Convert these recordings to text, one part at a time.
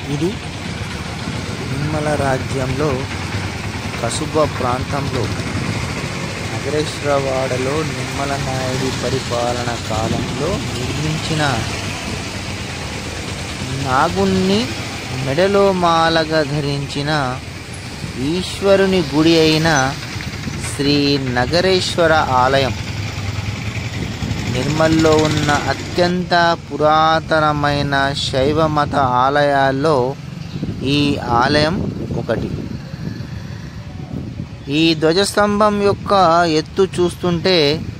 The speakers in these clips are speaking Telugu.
ఇది నిమ్మల రాజ్యంలో కసుబ ప్రాంతంలో నగరేశ్వరవాడలో నిమ్మల నాయుడి పరిపాలన కాలంలో నిర్మించిన నాగుణ్ణి మెడలో మాలగా ధరించిన ఈశ్వరుని గుడి అయిన శ్రీ నగరేశ్వర ఆలయం నిర్మల్లో ఉన్న అత్యంత పురాతనమైన శైవ మత ఆలయాల్లో ఈ ఆలయం ఒకటి ఈ ధ్వజస్తంభం యొక్క ఎత్తు చూస్తుంటే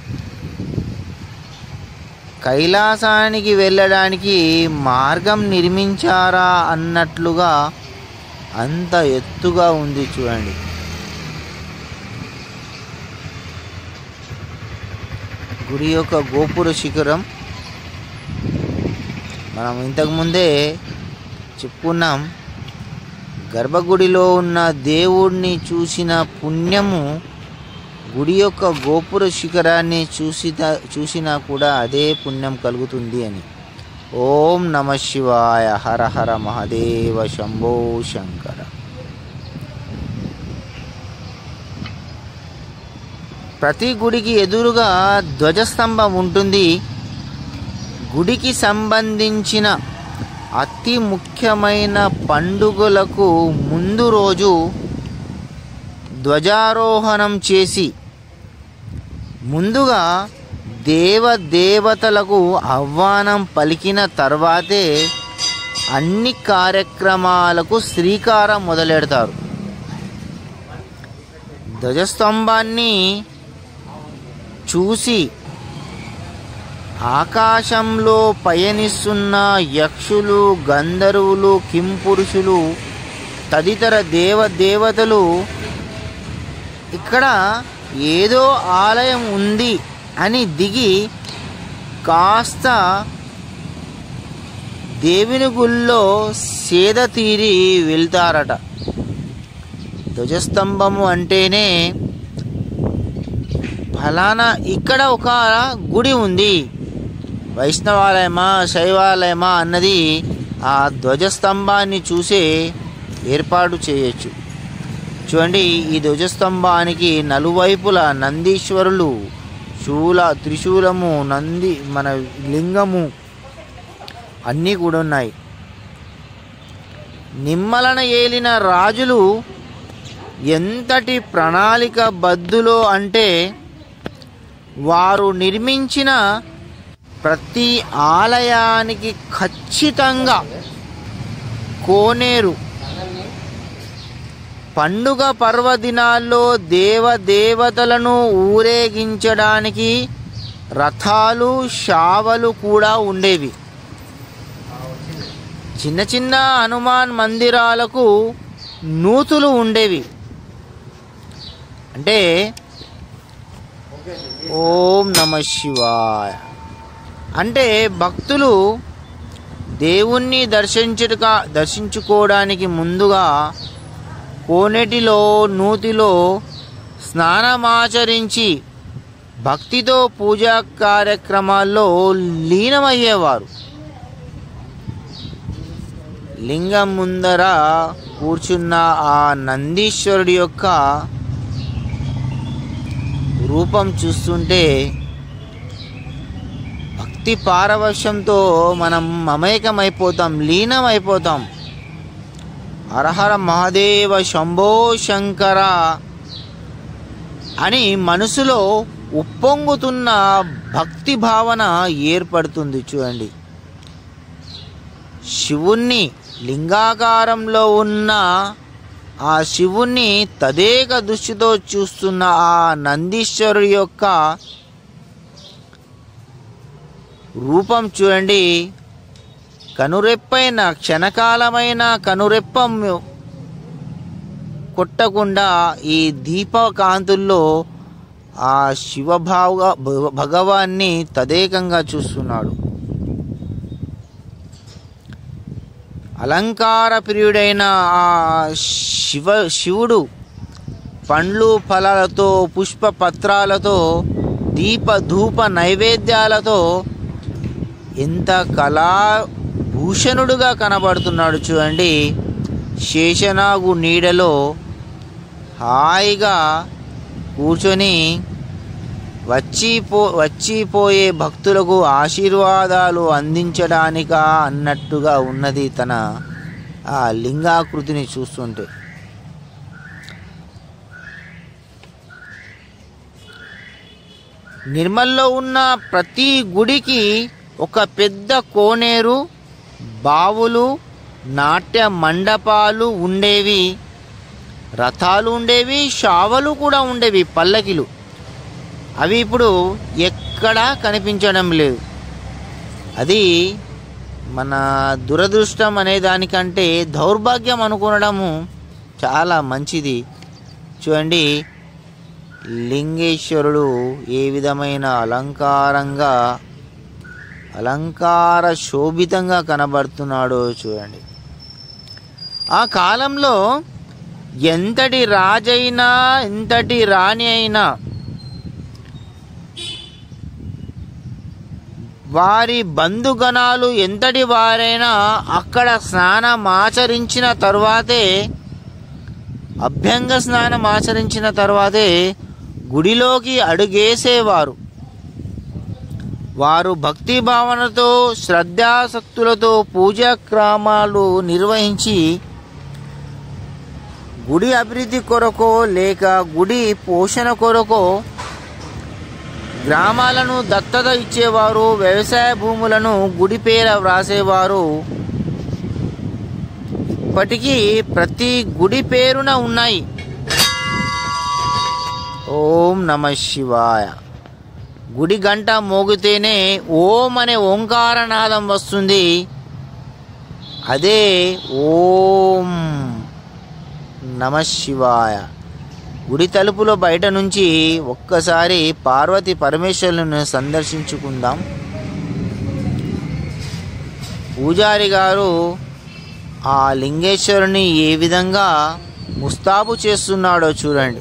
కైలాసానికి వెళ్ళడానికి మార్గం నిర్మించారా అన్నట్లుగా అంత ఎత్తుగా ఉంది చూడండి గుడి యొక్క గోపుర శిఖరం మనం ఇంతకుముందే చెప్పుకున్నాం గర్భగుడిలో ఉన్న దేవుడిని చూసిన పుణ్యము గుడి యొక్క గోపుర శిఖరాన్ని చూసి చూసినా కూడా అదే పుణ్యం కలుగుతుంది అని ఓం నమ శివాయ హర హర మహదేవ శంభో శంకర ప్రతి గుడికి ఎదురుగా ధ్వజస్తంభం ఉంటుంది గుడికి సంబంధించిన అతి ముఖ్యమైన పండుగలకు ముందు రోజు ధ్వజారోహణం చేసి ముందుగా దేవ దేవతలకు ఆహ్వానం పలికిన తర్వాతే అన్ని కార్యక్రమాలకు శ్రీకారం మొదలెడతారు ధ్వజస్తంభాన్ని చూసి ఆకాశంలో పయనిస్తున్న యక్షులు గంధర్వులు కింపురుషులు తదితర దేవ దేవతలు ఇక్కడ ఏదో ఆలయం ఉంది అని దిగి కాస్త దేవుని గుళ్ళో సేద తీరి వెళ్తారట ధ్వజస్తంభము అంటేనే ఫలానా ఇక్కడ ఒక గుడి ఉంది వైష్ణవాలయమా శైవాలయమా అన్నది ఆ ధ్వజస్తంభాన్ని చూసే ఏర్పాటు చేయొచ్చు చూడండి ఈ ధ్వజస్తంభానికి నలువైపుల నందీశ్వరులు శూల త్రిశూలము నంది మన లింగము అన్నీ కూడా ఉన్నాయి నిమ్మలన ఏలిన రాజులు ఎంతటి ప్రణాళిక బద్దులో అంటే వారు నిర్మించిన ప్రతి ఆలయానికి ఖచ్చితంగా కోనేరు పండుగ పర్వదినాల్లో దేవ దేవతలను ఊరేగించడానికి రథాలు షావలు కూడా ఉండేవి చిన్న చిన్న హనుమాన్ మందిరాలకు నూతులు ఉండేవి అంటే ఓం నమ శివాయ అంటే భక్తులు దేవుణ్ణి దర్శించుట దర్శించుకోవడానికి ముందుగా కోనేటిలో నూతిలో స్నానమాచరించి భక్తితో పూజా కార్యక్రమాల్లో లీనమయ్యేవారు లింగం ముందర కూర్చున్న ఆ నందీశ్వరుడి యొక్క రూపం చూస్తుంటే భక్తి పారవశ్యంతో మనం మమేకమైపోతాం లీనమైపోతాం హరహర మహాదేవ శంభో శంకర అని మనసులో ఉప్పొంగుతున్న భక్తి భావన ఏర్పడుతుంది చూడండి శివుణ్ణి లింగాకారంలో ఉన్న ఆ శివుణ్ణి తదేక దృష్టితో చూస్తున్న ఆ నందీశ్వరుడి యొక్క రూపం చూడండి కనురెప్పైన క్షణకాలమైన కనురెప్ప కొట్టకుండా ఈ దీపకాంతుల్లో ఆ శివభావ భగవాన్ని తదేకంగా చూస్తున్నాడు అలంకార ప్రియుడైన ఆ శివ శివుడు పండ్లు ఫలాలతో పుష్ప పత్రాలతో దీప ధూప నైవేద్యాలతో ఎంత కళా భూషణుడుగా కనబడుతున్నాడు చూడండి శేషనాగు నీడలో హాయిగా కూర్చొని వచ్చిపో వచ్చిపోయే భక్తులకు ఆశీర్వాదాలు అందించడానికా అన్నట్టుగా ఉన్నది తన ఆ లింగాకృతిని చూస్తుంటే నిర్మల్లో ఉన్న ప్రతి గుడికి ఒక పెద్ద కోనేరు బావులు నాట్య మండపాలు ఉండేవి రథాలు ఉండేవి షావలు కూడా ఉండేవి పల్లకిలు అవి ఇప్పుడు ఎక్కడా కనిపించడం లేదు అది మన దురదృష్టం అనే దానికంటే దౌర్భాగ్యం అనుకోవడము చాలా మంచిది చూడండి లింగేశ్వరుడు ఏ విధమైన అలంకారంగా అలంకార శోభితంగా కనబడుతున్నాడో చూడండి ఆ కాలంలో ఎంతటి రాజైనా ఎంతటి రాణి అయినా వారి బంధుగణాలు ఎంతటి వారైనా అక్కడ స్నానం ఆచరించిన తర్వాతే అభ్యంగ స్నానం ఆచరించిన తర్వాతే గుడిలోకి అడుగేసేవారు వారు భక్తి భావనతో శ్రద్ధాసక్తులతో పూజా క్రమాలు నిర్వహించి గుడి అభివృద్ధి కొరకో లేక గుడి పోషణ కొరకో గ్రామాలను దత్తత ఇచ్చేవారు వ్యవసాయ భూములను గుడి పేర వ్రాసేవారు ఇప్పటికీ ప్రతి గుడి పేరున ఉన్నాయి ఓం నమ శివాయ గుడి గంట మోగితేనే ఓం అనే ఓంకారనాదం వస్తుంది అదే ఓం నమ శివాయ గుడి తలుపుల బయట నుంచి ఒక్కసారి పార్వతి పరమేశ్వరులను సందర్శించుకుందాం పూజారి గారు ఆ లింగేశ్వరుని ఏ విధంగా ముస్తాబు చేస్తున్నాడో చూడండి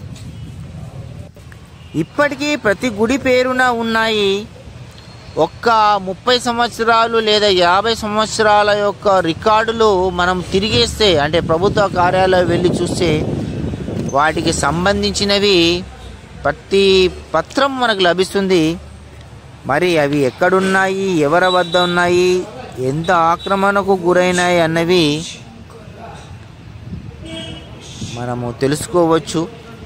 ఇప్పటికీ ప్రతి గుడి పేరున ఉన్నాయి ఒక్క ముప్పై సంవత్సరాలు లేదా యాభై సంవత్సరాల యొక్క రికార్డులు మనం తిరిగేస్తే అంటే ప్రభుత్వ కార్యాలయం వెళ్ళి చూస్తే వాటికి సంబంధించినవి ప్రతి పత్రం మనకు లభిస్తుంది మరి అవి ఎక్కడున్నాయి ఎవరి వద్ద ఉన్నాయి ఎంత ఆక్రమణకు గురైనాయి అన్నవి మనము తెలుసుకోవచ్చు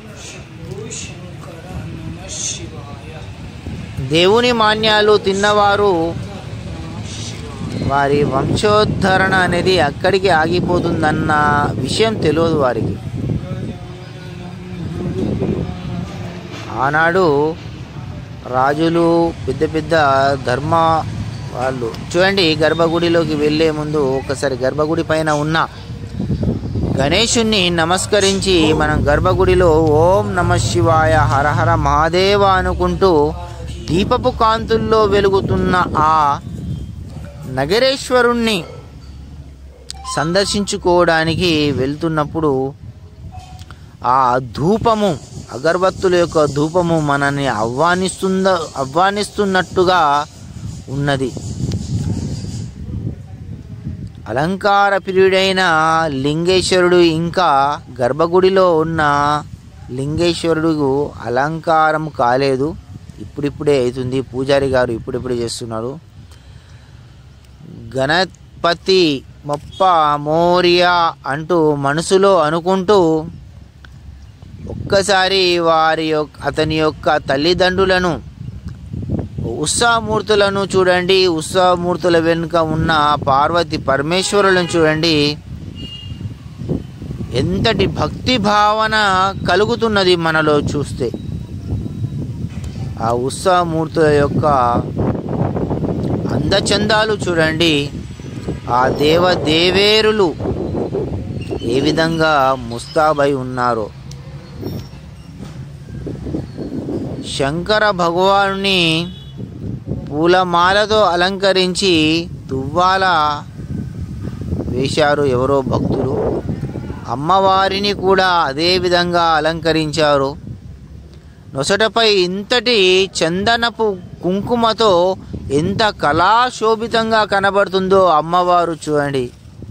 దేవుని మాన్యాలు తిన్నవారు వారి వంశోద్ధరణ అనేది అక్కడికి ఆగిపోతుందన్న విషయం తెలియదు వారికి ఆనాడు రాజులు పెద్ద పెద్ద ధర్మ వాళ్ళు చూడండి గర్భగుడిలోకి వెళ్ళే ముందు ఒకసారి గర్భగుడి పైన ఉన్న గణేశుణ్ణి నమస్కరించి మనం గర్భగుడిలో ఓం నమ శివాయ హరహర మహాదేవ అనుకుంటూ దీపపు కాంతుల్లో వెలుగుతున్న ఆ నగరేశ్వరుణ్ణి సందర్శించుకోవడానికి వెళ్తున్నప్పుడు ఆ ధూపము అగరబత్తుల యొక్క ధూపము మనల్ని ఆహ్వానిస్తుంద ఆహ్వానిస్తున్నట్టుగా ఉన్నది అలంకార ప్రియుడైన లింగేశ్వరుడు ఇంకా గర్భగుడిలో ఉన్న లింగేశ్వరుడు అలంకారం కాలేదు ఇప్పుడిప్పుడే అవుతుంది పూజారి గారు ఇప్పుడిప్పుడే చేస్తున్నారు గణపతి మొప్ప మోరియా అంటూ మనసులో అనుకుంటూ ఒక్కసారి వారి యొక్క అతని యొక్క తల్లిదండ్రులను ఉత్సవమూర్తులను చూడండి ఉత్సవమూర్తుల వెనుక ఉన్న పార్వతి పరమేశ్వరులను చూడండి ఎంతటి భక్తి భావన కలుగుతున్నది మనలో చూస్తే ఆ ఉత్సవమూర్తుల యొక్క అందచందాలు చూడండి ఆ దేవ దేవేరులు ఏ విధంగా ముస్తాబై ఉన్నారో శంకర భగవానుని పూలమాలతో అలంకరించి తువ్వాల వేశారు ఎవరో భక్తులు అమ్మవారిని కూడా అదే విధంగా అలంకరించారు నొసటపై ఇంతటి చందనపు కుంకుమతో ఎంత కళాశోభితంగా కనబడుతుందో అమ్మవారు చూడండి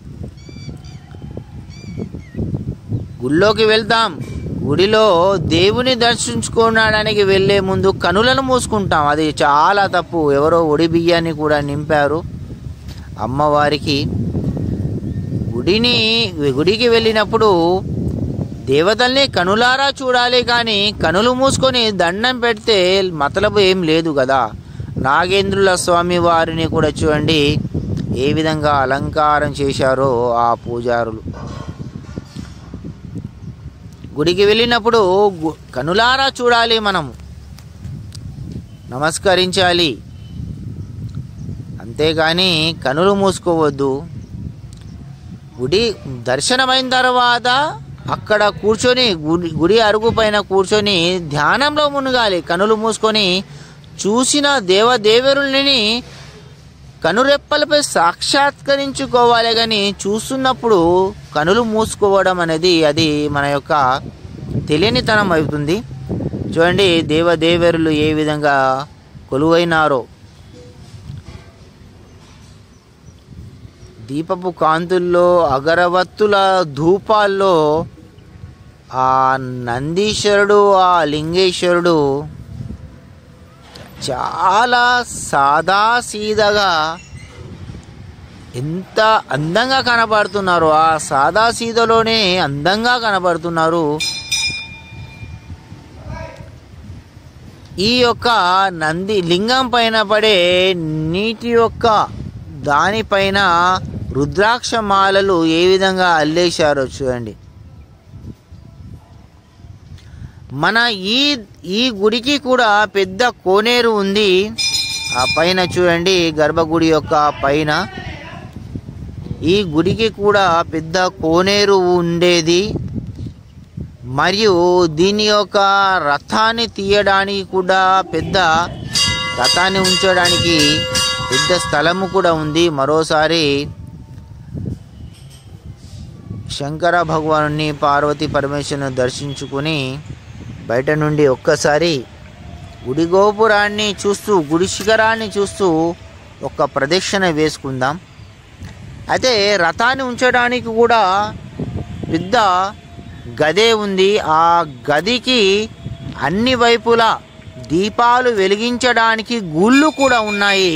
గుళ్ళోకి వెళ్తాం గుడిలో దేవుని దర్శించుకోవడానికి వెళ్ళే ముందు కనులను మూసుకుంటాం అది చాలా తప్పు ఎవరో ఒడి బియ్యాన్ని కూడా నింపారు అమ్మవారికి గుడిని గుడికి వెళ్ళినప్పుడు దేవతల్ని కనులారా చూడాలి కానీ కనులు మూసుకొని దండం పెడితే మతలబు ఏం లేదు కదా నాగేంద్రుల స్వామి వారిని కూడా చూడండి ఏ విధంగా అలంకారం చేశారో ఆ పూజారులు గుడికి వెళ్ళినప్పుడు గు- కనులారా చూడాలి మనము నమస్కరించాలి అంతేగాని కనులు మూసుకోవద్దు గుడి దర్శనమైన తర్వాత అక్కడ కూర్చొని గుడి గుడి అరుగు పైన కూర్చొని ధ్యానంలో మునగాలి కనులు మూసుకొని చూసిన దేవదేవరుల్ని కనురెప్పలపై సాక్షాత్కరించుకోవాలి కానీ చూస్తున్నప్పుడు కనులు మూసుకోవడం అనేది అది మన యొక్క తెలియనితనం అవుతుంది చూడండి దేవదేవరులు ఏ విధంగా కొలువైనారో దీపపు కాంతుల్లో అగరవత్తుల ధూపాల్లో ఆ నందీశ్వరుడు ఆ లింగేశ్వరుడు చాలా సాదాసీదగా ఎంత అందంగా కనబడుతున్నారు ఆ సాదాసీదలోనే అందంగా కనబడుతున్నారు ఈ యొక్క నంది లింగం పైన పడే నీటి యొక్క దానిపైన రుద్రాక్ష మాలలు ఏ విధంగా అల్లేశారో చూడండి మన ఈ ఈ గుడికి కూడా పెద్ద కోనేరు ఉంది ఆ పైన చూడండి గర్భగుడి యొక్క పైన ఈ గుడికి కూడా పెద్ద కోనేరు ఉండేది మరియు దీని యొక్క రథాన్ని తీయడానికి కూడా పెద్ద రథాన్ని ఉంచడానికి పెద్ద స్థలము కూడా ఉంది మరోసారి శంకర భగవాను పార్వతీ పరమేశ్వరుని దర్శించుకుని బయట నుండి ఒక్కసారి గుడి గోపురాన్ని చూస్తూ గుడి శిఖరాన్ని చూస్తూ ఒక ప్రదక్షిణ వేసుకుందాం అయితే రథాన్ని ఉంచడానికి కూడా పెద్ద గదే ఉంది ఆ గదికి అన్ని వైపులా దీపాలు వెలిగించడానికి గుళ్ళు కూడా ఉన్నాయి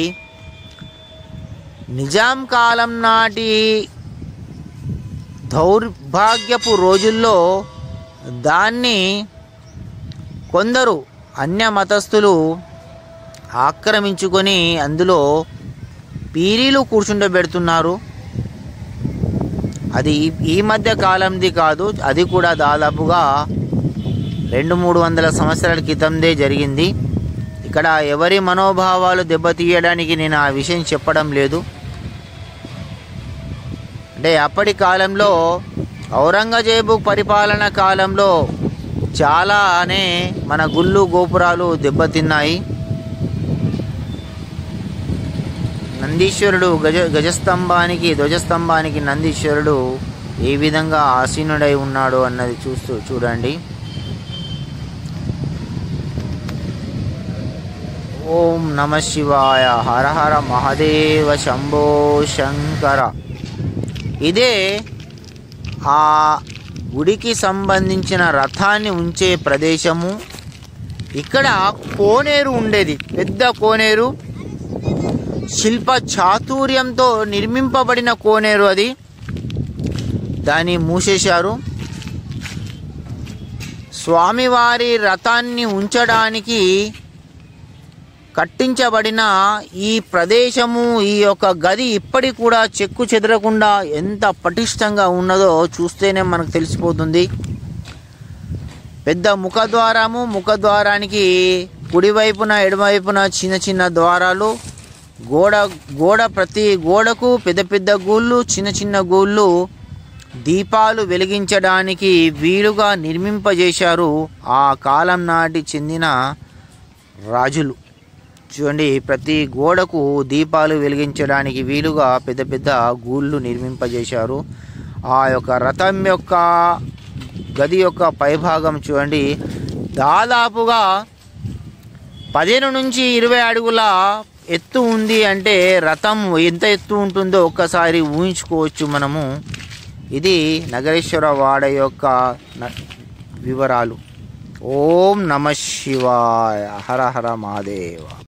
నిజాం కాలం నాటి దౌర్భాగ్యపు రోజుల్లో దాన్ని కొందరు అన్య మతస్థులు ఆక్రమించుకొని అందులో పీరీలు కూర్చుండబెడుతున్నారు అది ఈ- ఈ మధ్య కాలంది కాదు అది కూడా దాదాపుగా రెండు మూడు వందల సంవత్సరాల క్రితందే జరిగింది ఇక్కడ ఎవరి మనోభావాలు దెబ్బతీయడానికి నేను ఆ విషయం చెప్పడం లేదు అంటే అప్పటి కాలంలో ఔరంగజేబు పరిపాలన కాలంలో చాలానే మన గుళ్ళు గోపురాలు దెబ్బతిన్నాయి నందీశ్వరుడు గజ గజస్తంభానికి ధ్వజస్తంభానికి నందీశ్వరుడు ఏ విధంగా ఆసీనుడై ఉన్నాడు అన్నది చూస్తూ చూడండి ఓం నమ శివాయ హర హర మహాదేవ శంభో శంకర ఇదే ఆ గుడికి సంబంధించిన రథాన్ని ఉంచే ప్రదేశము ఇక్కడ కోనేరు ఉండేది పెద్ద కోనేరు శిల్ప చాతుర్యంతో నిర్మింపబడిన కోనేరు అది దాన్ని మూసేశారు స్వామివారి రథాన్ని ఉంచడానికి కట్టించబడిన ఈ ప్రదేశము ఈ యొక్క గది ఇప్పటికి కూడా చెక్కు చెదరకుండా ఎంత పటిష్టంగా ఉన్నదో చూస్తేనే మనకు తెలిసిపోతుంది పెద్ద ముఖద్వారము ముఖద్వారానికి కుడివైపున ఎడమవైపున చిన్న చిన్న ద్వారాలు గోడ గోడ ప్రతి గోడకు పెద్ద పెద్ద గూళ్ళు చిన్న చిన్న గూళ్ళు దీపాలు వెలిగించడానికి వీలుగా నిర్మింపజేశారు ఆ కాలం నాటి చెందిన రాజులు చూడండి ప్రతి గోడకు దీపాలు వెలిగించడానికి వీలుగా పెద్ద పెద్ద గూళ్ళు నిర్మింపజేశారు ఆ యొక్క రథం యొక్క గది యొక్క పైభాగం చూడండి దాదాపుగా పదిహేను నుంచి ఇరవై అడుగుల ఎత్తు ఉంది అంటే రథం ఎంత ఎత్తు ఉంటుందో ఒక్కసారి ఊహించుకోవచ్చు మనము ఇది నగరేశ్వర వాడ యొక్క న- వివరాలు ఓం నమ శివాయ హర హర మహాదేవ